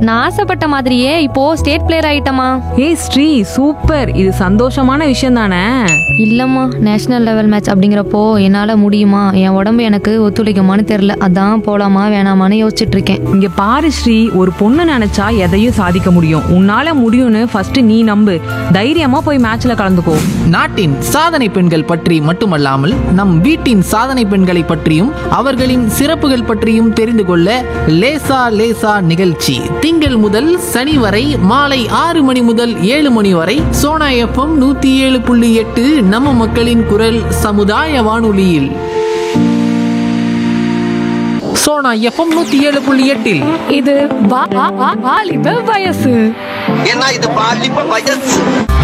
நான் ஆசைப்பட்ட மாதிரியே இப்போ ஸ்டேட் பிளேயர் ஆயிட்டமா ஏய் ஸ்ரீ சூப்பர் இது சந்தோஷமான விஷயம் தானே இல்லம்மா நேஷனல் லெவல் மேட்ச் அப்படிங்கிறப்போ என்னால முடியுமா என் உடம்பு எனக்கு ஒத்துழைக்குமான்னு தெரியல அதான் போலாமா வேணாமான்னு யோசிச்சுட்டு இருக்கேன் இங்க பாரு ஸ்ரீ ஒரு பொண்ணு நினைச்சா எதையும் சாதிக்க முடியும் உன்னால முடியும்னு ஃபர்ஸ்ட் நீ நம்பு தைரியமா போய் மேட்ச்ல கலந்துக்கோ நாட்டின் சாதனை பெண்கள் பற்றி மட்டுமல்லாமல் நம் வீட்டின் சாதனை பெண்களை பற்றியும் அவர்களின் சிறப்புகள் பற்றியும் தெரிந்து கொள்ள லேசா லேசா நிகழ்ச்சி திங்கள் முதல் சனி வரை மாலை ஆறு மணி முதல் ஏழு மணி வரை சோனா எஃப்எம் நூத்தி ஏழு புள்ளி எட்டு நம்ம மக்களின் குரல் சமுதாய வானொலியில் சோனா எஃப்எம் நூத்தி ஏழு புள்ளி எட்டில் இது வாலிப வயசு ஏன்னா இது பாலிப்ப வயசு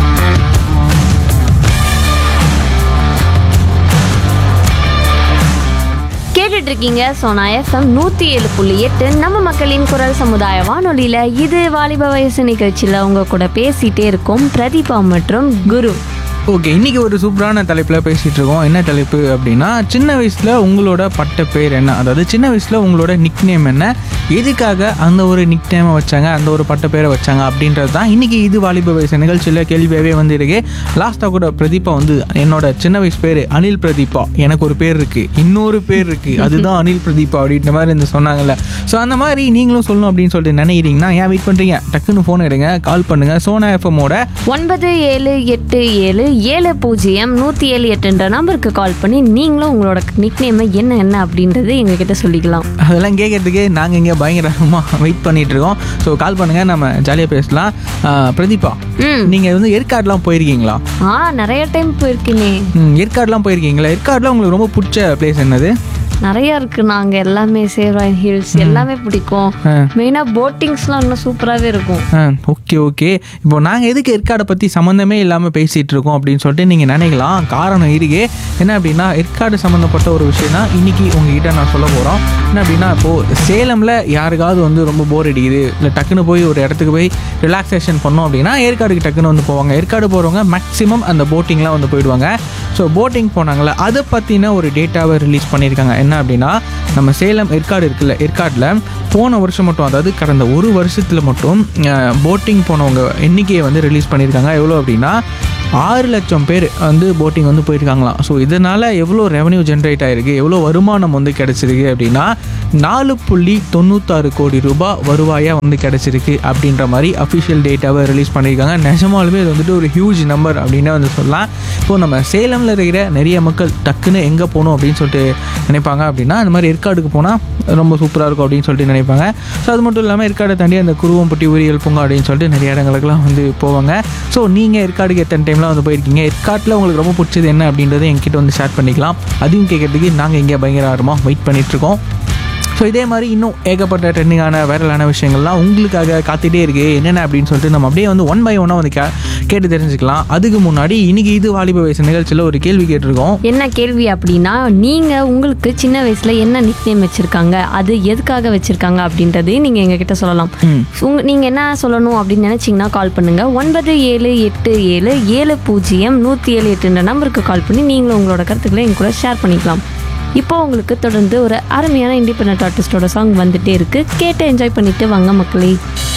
கேட்டுட்டு இருக்கீங்க சோனா எஃப்எம் நூத்தி ஏழு புள்ளி எட்டு நம்ம மக்களின் குரல் சமுதாய வானொலியில இது வாலிப வயசு நிகழ்ச்சியில உங்க கூட பேசிட்டே இருக்கோம் பிரதீபா மற்றும் குரு ஓகே இன்னைக்கு ஒரு சூப்பரான தலைப்பில் பேசிகிட்டு இருக்கோம் என்ன தலைப்பு அப்படின்னா சின்ன வயசில் உங்களோட பட்ட பேர் என்ன அதாவது சின்ன வயசில் உங்களோட நிக் நேம் என்ன எதுக்காக அந்த ஒரு நிக் நேமை வச்சாங்க அந்த ஒரு பட்ட பேரை வச்சாங்க அப்படின்றது தான் இன்றைக்கி இது வாலிப வயசு நிகழ்ச்சியில் கேள்வியாகவே வந்து இருக்கு லாஸ்ட்டாக கூட பிரதீபா வந்து என்னோட சின்ன வயசு பேர் அனில் பிரதீபா எனக்கு ஒரு பேர் இருக்குது இன்னொரு பேர் இருக்குது அதுதான் அனில் பிரதீபா அப்படின்ற மாதிரி இந்த சொன்னாங்கல்ல ஸோ அந்த மாதிரி நீங்களும் சொல்லணும் அப்படின்னு சொல்லிட்டு நினைக்கிறீங்கன்னா ஏன் வெயிட் பண்ணுறீங்க டக்குன்னு ஃபோன் எடுங்க கால் பண்ணுங்கள் சோனா எஃப்எம்மோட ஒன்பது ஏழு எட்டு ஏழு ஏழு பூஜ்ஜியம் நூத்தி ஏழு எட்டுன்ற நம்பருக்கு கால் பண்ணி நீங்களும் உங்களோட நிக் என்ன என்ன அப்படின்றது எங்ககிட்ட சொல்லிக்கலாம் அதெல்லாம் கேட்கறதுக்கு நாங்கள் இங்கே பயங்கரமாக வெயிட் பண்ணிட்டு இருக்கோம் ஸோ கால் பண்ணுங்க நம்ம ஜாலியாக பேசலாம் ஆஹ் பிரதீபா ம். நீங்கள் வந்து ஏற்காடுலாம் போயிருக்கீங்களா ஆ நிறைய டைம் போயிருக்கீனே ம், ஏற்காடுலாம் போயிருக்கீங்களா ஏற்காடுலாம் உங்களுக்கு ரொம்ப பிடிச்ச பிளேஸ் என்னது நிறைய இருக்கு நாங்க எல்லாமே சேர்வாய் ஹில்ஸ் எல்லாமே பிடிக்கும் மெயினா போட்டிங்ஸ்லாம் இன்னும் சூப்பராகவே இருக்கும் ஆ ஓகே ஓகே இப்போ நாங்கள் எதுக்கு ஏற்காடை பற்றி சம்மந்தமே இல்லாமல் பேசிகிட்டு இருக்கோம் அப்படின்னு சொல்லிட்டு நீங்கள் நினைக்கலாம் காரணம் இருக்கு என்ன அப்படின்னா ஏற்காடு சம்மந்தப்பட்ட ஒரு விஷயம் தான் இன்றைக்கி உங்ககிட்ட நான் சொல்ல போகிறோம் என்ன அப்படின்னா இப்போது சேலமில் யாருக்காவது வந்து ரொம்ப போர் அடிக்குது இல்லை டக்குன்னு போய் ஒரு இடத்துக்கு போய் ரிலாக்ஸேஷன் பண்ணோம் அப்படின்னா ஏற்காடுக்கு டக்குன்னு வந்து போவாங்க ஏற்காடு போகிறவங்க மேக்ஸிமம் அந்த போட்டிங்லாம் வந்து போயிடுவாங்க ஸோ போட்டிங் போனாங்களே அதை பற்றின ஒரு டேட்டாவை ரிலீஸ் பண்ணியிருக்காங்க என்ன அப்படின்னா நம்ம சேலம் ஏற்காடு இருக்குல்ல ஏற்காடில் போன வருஷம் மட்டும் அதாவது கடந்த ஒரு வருஷத்தில் மட்டும் போட்டிங் போனவங்க எண்ணிக்கையை வந்து ரிலீஸ் பண்ணியிருக்காங்க எவ்வளோ அப்படின்னா ஆறு லட்சம் பேர் வந்து போட்டிங் வந்து போயிருக்காங்களாம் ஸோ இதனால் எவ்வளோ ரெவன்யூ ஜென்ரேட் ஆகிருக்கு எவ்வளோ வருமானம் வந்து கிடச்சிருக்கு அப்படின்னா நாலு புள்ளி தொண்ணூத்தாறு கோடி ரூபாய் வருவாயாக வந்து கிடச்சிருக்கு அப்படின்ற மாதிரி அஃபிஷியல் டேட்டாவை ரிலீஸ் பண்ணியிருக்காங்க நிஜமாலுமே இது வந்துட்டு ஒரு ஹியூஜ் நம்பர் அப்படின்னே வந்து சொல்லலாம் இப்போது நம்ம சேலமில் இருக்கிற நிறைய மக்கள் டக்குன்னு எங்கே போகணும் அப்படின்னு சொல்லிட்டு நினைப்பாங்க அப்படின்னா இந்த மாதிரி ஏற்காடுக்கு போனால் ரொம்ப சூப்பராக இருக்கும் அப்படின்னு சொல்லிட்டு நினைப்பாங்க ஸோ அது மட்டும் இல்லாமல் ஏற்காடை தாண்டி அந்த குருவம்பட்டி உரியல் பூங்கா அப்படின்னு சொல்லிட்டு நிறைய இடங்களுக்குலாம் வந்து போவாங்க ஸோ நீங்கள் ஏற்காடுக்கு எத்தனை டைம்லாம் வந்து போயிருக்கீங்க ஏற்காட்டில் உங்களுக்கு ரொம்ப பிடிச்சது என்ன அப்படின்றத என்கிட்ட வந்து ஷேர் பண்ணிக்கலாம் அதையும் கேட்கறதுக்கு நாங்கள் இங்கே பயங்கர ஆர்வமாக வெயிட் பண்ணிகிட்ருக்கோம் ஸோ இதே மாதிரி இன்னும் ஏகப்பட்ட ட்ரெண்டிங்கான வைரலான விஷயங்கள்லாம் உங்களுக்காக காத்துட்டே இருக்கு என்னென்ன அப்படின்னு சொல்லிட்டு நம்ம அப்படியே வந்து ஒன் பை ஒன்னாக வந்து கே கேட்டு தெரிஞ்சுக்கலாம் அதுக்கு முன்னாடி இன்னைக்கு இது வாலிப வயசு நிகழ்ச்சியில் ஒரு கேள்வி கேட்டிருக்கோம் என்ன கேள்வி அப்படின்னா நீங்க உங்களுக்கு சின்ன வயசுல என்ன நிக்நேம் வச்சிருக்காங்க அது எதுக்காக வச்சிருக்காங்க அப்படின்றதையும் நீங்க எங்ககிட்ட சொல்லலாம் ம். உங்க நீங்க என்ன சொல்லணும் அப்படின்னு நினைச்சீங்கன்னா கால் பண்ணுங்க ஒன்பது ஏழு எட்டு ஏழு ஏழு பூஜ்ஜியம் நூத்தி ஏழு எட்டுன்ற நம்பருக்கு கால் பண்ணி நீங்களும் உங்களோட கருத்துக்களை எங்க கூட ஷேர் பண்ணிக்கலாம் இப்போ உங்களுக்கு தொடர்ந்து ஒரு அருமையான இண்டிபெண்ட் ஆர்டிஸ்டோட சாங் வந்துட்டே இருக்கு கேட்டு என்ஜாய் பண்ணிட்டு வாங்க மக்களே